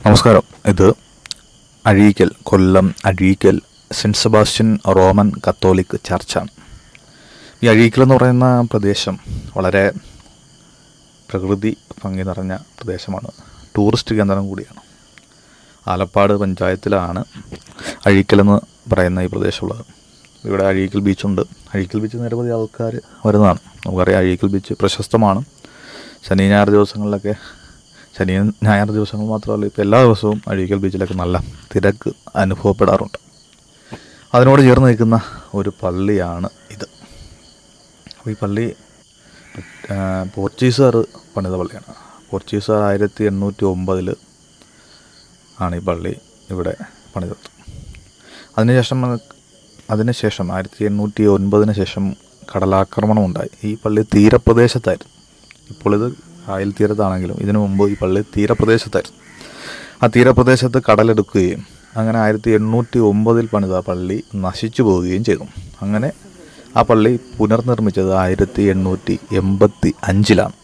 നമസ്കാരം ഇത് Azheekal Kollam Azheekal saint Sebastian Roman Catholic ചർച്ചാണ് ഈ അഴീക്കൽ എന്ന് പറയുന്ന പ്രദേശം വളരെ പ്രകൃതി ഭംഗി നിറഞ്ഞ പ്രദേശമാണ് ടൂറിസ്റ്റ് കേന്ദ്രം കൂടിയാണ് ആലപ്പാട് പഞ്ചായത്തിലാണ് അഴീക്കൽ എന്ന് പറയുന്ന ഈ പ്രദേശമുള്ളത് ഇവിടെ അഴീക്കൽ ബീച്ചുണ്ട് അഴീക്കൽ ബീച്ച് നിരവധി ആൾക്കാർ വരുന്നതാണ് നമുക്കറിയാം അഴീക്കൽ ബീച്ച് പ്രശസ്തമാണ് ശനി ഞായർ ദിവസങ്ങളിലൊക്കെ ശനി ഞായർ ദിവസങ്ങൾ മാത്രമല്ല ഇപ്പോൾ എല്ലാ ദിവസവും അഴീക്കൽ ബീച്ചിലൊക്കെ നല്ല തിരക്ക് അനുഭവപ്പെടാറുണ്ട് അതിനോട് ചേർന്ന് നിൽക്കുന്ന ഒരു പള്ളിയാണ് ഇത് അപ്പോൾ ഈ പള്ളി ആ, പോർച്ചുഗീസുകാർ പണിത പള്ളിയാണ് പോർച്ചുഗീസുകാർ ആയിരത്തി എണ്ണൂറ്റി ഒമ്പതിൽ ആണ് ഈ പള്ളി ഇവിടെ പണിതത് അതിനുശേഷം അതിനുശേഷം ആയിരത്തി എണ്ണൂറ്റി ഒൻപതിന് ശേഷം കടലാക്രമണം ഉണ്ടായി ഈ പള്ളി തീരപ്രദേശത്തായിരുന്നു ഇപ്പോൾ ഇത് കായൽ തീരത്താണെങ്കിലും ഇതിനു മുമ്പ് ഈ പള്ളി തീരപ്രദേശത്തായിരുന്നു ആ തീരപ്രദേശത്ത് കടലെടുക്കുകയും അങ്ങനെ ആയിരത്തി എണ്ണൂറ്റി ഒമ്പതിൽ പണിത പള്ളി നശിച്ചു പോവുകയും ചെയ്തു അങ്ങനെ ആ പള്ളി പുനർനിർമ്മിച്ചത് ആയിരത്തി എണ്ണൂറ്റി എൺപത്തി അഞ്ചിലാണ്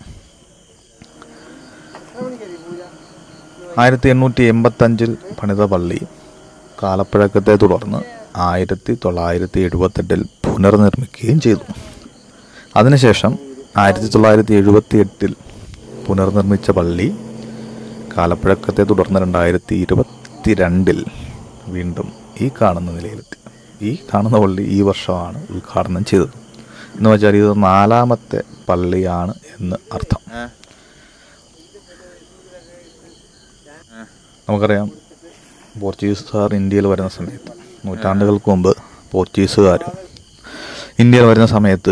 ആയിരത്തി എണ്ണൂറ്റി എൺപത്തഞ്ചിൽ പണിത പള്ളി കാലപ്പഴക്കത്തെ തുടർന്ന് ആയിരത്തി തൊള്ളായിരത്തി എഴുപത്തെട്ടിൽ പുനർനിർമ്മിക്കുകയും ചെയ്തു അതിനുശേഷം ആയിരത്തി തൊള്ളായിരത്തി എഴുപത്തി എട്ടിൽ പുനർനിർമ്മിച്ച പള്ളി കാലപ്പഴക്കത്തെ തുടർന്ന് രണ്ടായിരത്തി ഇരുപത്തി രണ്ടിൽ വീണ്ടും ഈ കാണുന്ന നിലയിലെത്തി ഈ കാണുന്ന പള്ളി ഈ വർഷമാണ് ഉദ്ഘാടനം ചെയ്തത് എന്ന് വെച്ചാൽ ഇത് നാലാമത്തെ പള്ളിയാണ് എന്ന് അർത്ഥം നമുക്കറിയാം പോർച്ചുഗീസുകാർ ഇന്ത്യയിൽ വരുന്ന സമയത്ത് നൂറ്റാണ്ടുകൾക്ക് മുമ്പ് പോർച്ചുഗീസുകാർ ഇന്ത്യയിൽ വരുന്ന സമയത്ത്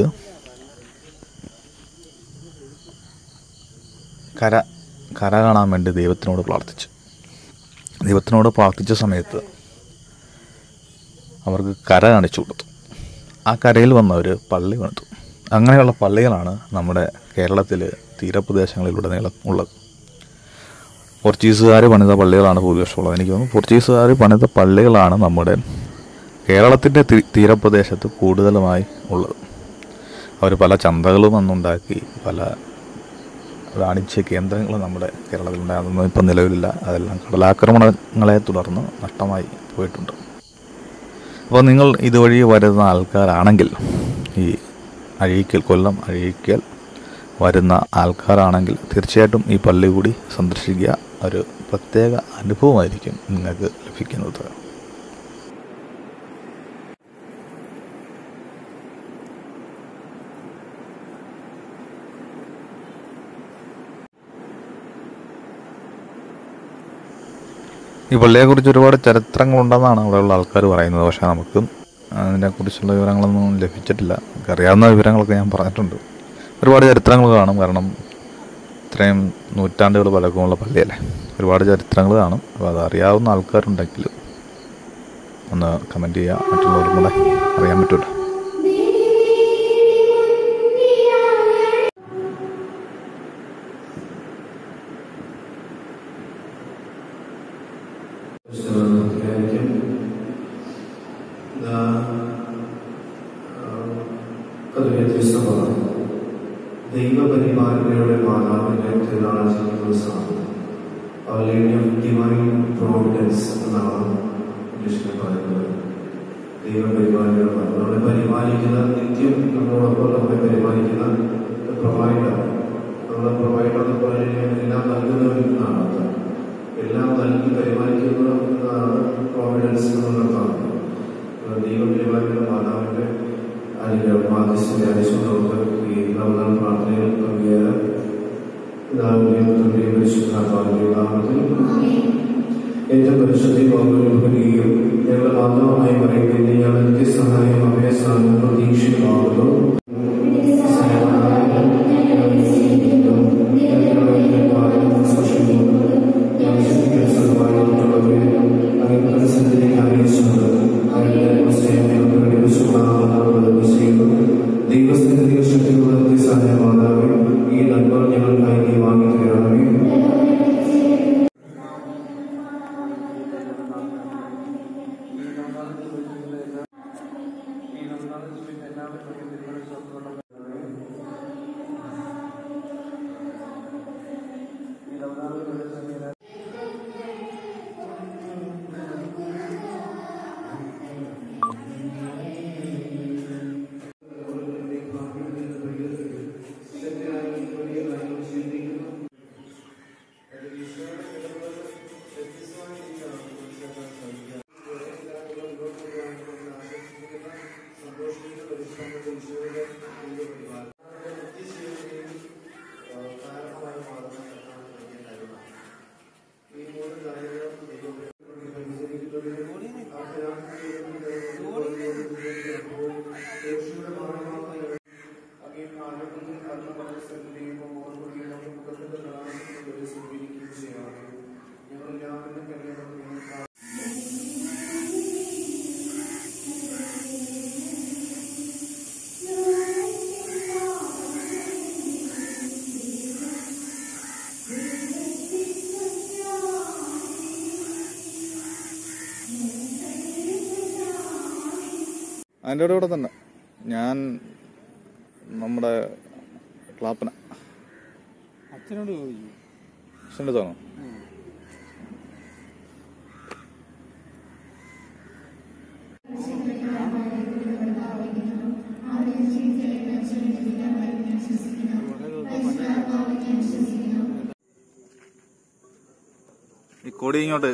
കര കര കാണാൻ വേണ്ടി ദൈവത്തിനോട് പ്രാർത്ഥിച്ചു ദൈവത്തിനോട് പ്രാർത്ഥിച്ച സമയത്ത് അവർക്ക് കര കാണിച്ചു കൊടുത്തു ആ കരയിൽ വന്നവർ പള്ളി പണിതു അങ്ങനെയുള്ള പള്ളികളാണ് നമ്മുടെ കേരളത്തിൽ തീരപ്രദേശങ്ങളിലുടനീളം ഉള്ളത് പോർച്ചുഗീസുകാർ പണിത പള്ളികളാണ് ഭൂരിപക്ഷമുള്ളത് എനിക്ക് തോന്നുന്നു പോർച്ചുഗീസുകാർ പണിത പള്ളികളാണ് നമ്മുടെ കേരളത്തിൻ്റെ തീ- തീരപ്രദേശത്ത് കൂടുതലുമായി ഉള്ളത് അവർ പല ചന്തകളും അന്നുണ്ടാക്കി പല വാണിജ്യ കേന്ദ്രങ്ങൾ നമ്മുടെ കേരളത്തിലുണ്ടായിരുന്നു ഇപ്പം നിലവിലില്ല അതെല്ലാം കടലാക്രമണങ്ങളെ തുടർന്ന് നഷ്ടമായി പോയിട്ടുണ്ട് അപ്പോൾ നിങ്ങൾ ഇതുവഴി വരുന്ന ആൾക്കാരാണെങ്കിൽ ഈ അഴീക്കൽ കൊല്ലം അഴീക്കൽ വരുന്ന ആൾക്കാരാണെങ്കിൽ തീർച്ചയായിട്ടും ഈ പള്ളി കൂടി സന്ദർശിക്കുക ഒരു പ്രത്യേക അനുഭവമായിരിക്കും നിങ്ങൾക്ക് ലഭിക്കുന്നത് ഈ പള്ളിയെക്കുറിച്ച് ഒരുപാട് ചരിത്രങ്ങളുണ്ടെന്നാണ് അവിടെയുള്ള ആൾക്കാർ പറയുന്നത് പക്ഷേ നമുക്ക് അതിനെക്കുറിച്ചുള്ള വിവരങ്ങളൊന്നും ലഭിച്ചിട്ടില്ല നമുക്ക് അറിയാവുന്ന വിവരങ്ങളൊക്കെ ഞാൻ പറഞ്ഞിട്ടുണ്ട് ഒരുപാട് ചരിത്രങ്ങൾ കാണും കാരണം ഇത്രയും നൂറ്റാണ്ടുകൾ പഴക്കമുള്ള പള്ളിയല്ലേ ഒരുപാട് ചരിത്രങ്ങൾ കാണും അപ്പോൾ അത് അറിയാവുന്ന ആൾക്കാരുണ്ടെങ്കിൽ ഒന്ന് കമൻറ്റ് ചെയ്യുക മറ്റുള്ളവർക്കും കൂടെ അറിയാൻ പറ്റുമല്ലോ ധ്യാനിക്കും അത് വ്യത്യസ്തമാണ് ദൈവപരിപാലനയുടെ മാതാവിന്റെ തിരുനാൾ ആചരിക്കുന്ന ദിവസമാണ് our lady of divine providence എന്നാണ് ഇംഗ്ലീഷിൽ പറയുന്നത് ദൈവപരിപാലനയുടെ മാതാവ് നമ്മളെ പരിപാലിക്കുന്ന നിത്യം നമ്മളോടൊപ്പം നമ്മളെ പരിപാലിക്കുന്ന പ്രൊവൈഡർ നമ്മളെ പ്രൊവൈഡർ എന്ന് പറഞ്ഞു കഴിഞ്ഞാൽ എല്ലാം നൽകുന്നവരിൽ നിന്നാണ് അർത്ഥം എല്ലാം നൽകി പരിപാലിക്കുന്ന എന്നതാണ് പ്രോവിഡൻസ് എന്നുള്ളതാണ് ദൈവപരിപാലന മാതാവിന്റെ അനുഗ്രഹം മാധ്യസ്ഥ ധ്യാനിച്ചു നമുക്ക് ഈ റമദാൻ പ്രാർത്ഥനയിൽ പങ്കുചേരാൻ പിതാവിന്റെയും പുത്രന്റെയും പരിശുദ്ധാത്മാവിന്റെയും നാമത്തിൽ ഏറ്റവും പരിശുദ്ധി പങ്കുവയ്ക്കുകയും ഞങ്ങൾ ആത്മാവായി പറയുന്നത് ഞങ്ങൾ നിത്യസഹായം അഭയസ്ഥാനം പ്രതീക്ഷിക്കുമാകുന്നു ദൈവസ്ഥിതി ശക്തിയുള്ള നിത്യസഹായമാതാവേ ഈ നന്മ ഞങ്ങൾക്കായി നീ വാങ്ങി തരണമേ ഈ അതിൻ്റെ കൂടെ ഇവിടെ തന്നെ ഞാൻ നമ്മുടെ ക്ലാപ്പന അച്ഛനോട് ചോദിച്ചു അച്ഛൻ്റെ തോന്നോ ഈ കൊടി ഇങ്ങോട്ട്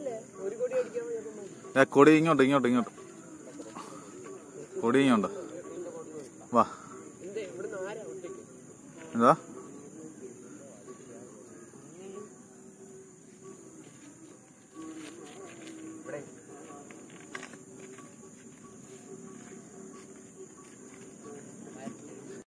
ഏ, കൊടി ഇങ്ങോട്ട് ഇങ്ങോട്ട് ഇങ്ങോട്ട് കൊടി ഇങ്ങോട്ട് വാ എന്താ